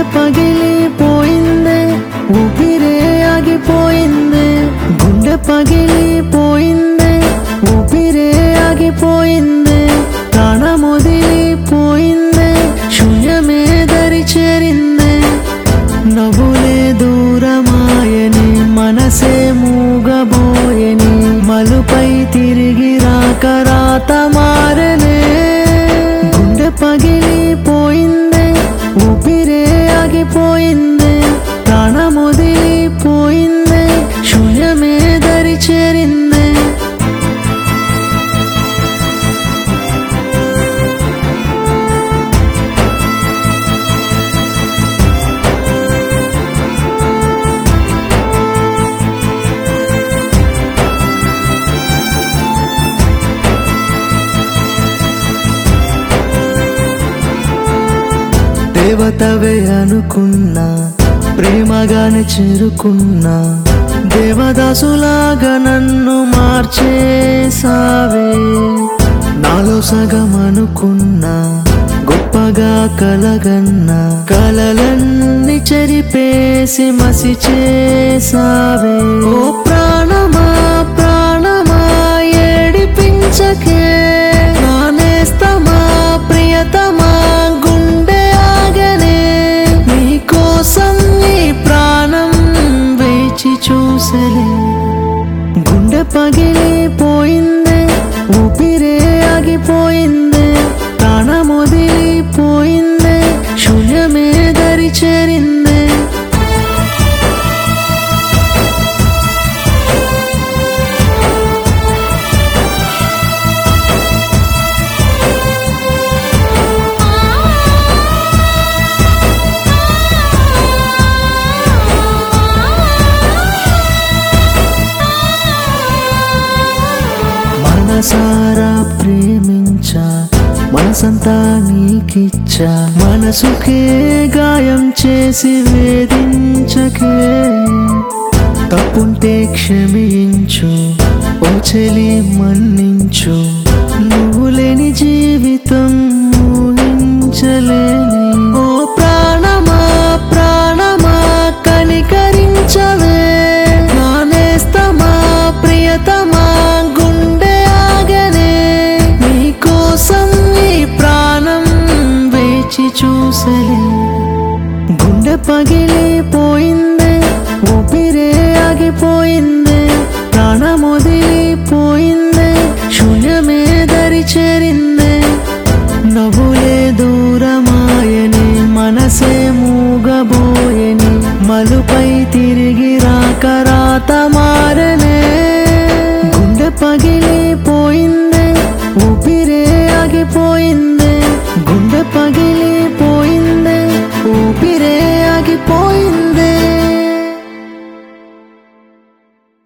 పగిలిపోయిందే ఊపిరే ఆగిపోయిందే గుండె పగిలిపోయిందే ఊపిరే ఆగిపోయిందే ప్రాణమొదిలిపోయిందే శూన్యమే దరి చేరిందే నవ్వులే దూరమాయని మనసే మూగబోయని మలుపై తిరిగి రాక రాత మారనే గుండె పగిలిపోయిందే ఊపిరే ఆగిపోయిందే ప్రాణమొదిలిపోయిందే శూన్యమే దరి చేరిందే దేవతవే అనుకున్నా ప్రేమగానే చేరుకున్నా దేవదాసులాగా నన్ను మార్చేసావే నాలో సగం అనుకున్నా గొప్పగా కలగన్నా కలలన్నీ చెరిపేసి మసి చేసావే ఓ ప్రాణమా ప్రాణమా ఏడిపించకే నానేస్తమా ప్రియతమా గుండె ఆగనే నీకోసం నీ ప్రాణం వేచి చూసలే గుండె పగిలిపోయిందే ఊపిరే ఆగిపోయిందే ప్రాణమొదిలిపోయిందే శూన్యమే దరి చేరిందే మనసారా ప్రేమించా మనసంతా నీకిచ్చా మనసుకే గాయం చేసి వేధించకే తప్పుంటే క్షమించు ఓ చెలి మన్నించు నువ్వు లేని జీవితం ఊహించలేని ఓ ప్రాణమా ప్రాణమా కనికరించవే నానేస్తమా ప్రియతమా గుండె ఆగనే నీకోసం నీ ప్రాణం వేచి చూసలే గుండె పగిలిపోయిందే ఊపిరే ఆగిపోయిందే ప్రాణమొదిలిపోయిందే శూన్యమే దరి చేరిందే నవ్వులే దూరమాయని మనసే మూగబోయని మలుపై తిరిగి రాక రాత మారనే గుండె పగిలిపోయిందే ఊపిరే ఆగిపోయిందే గుండె పగిలి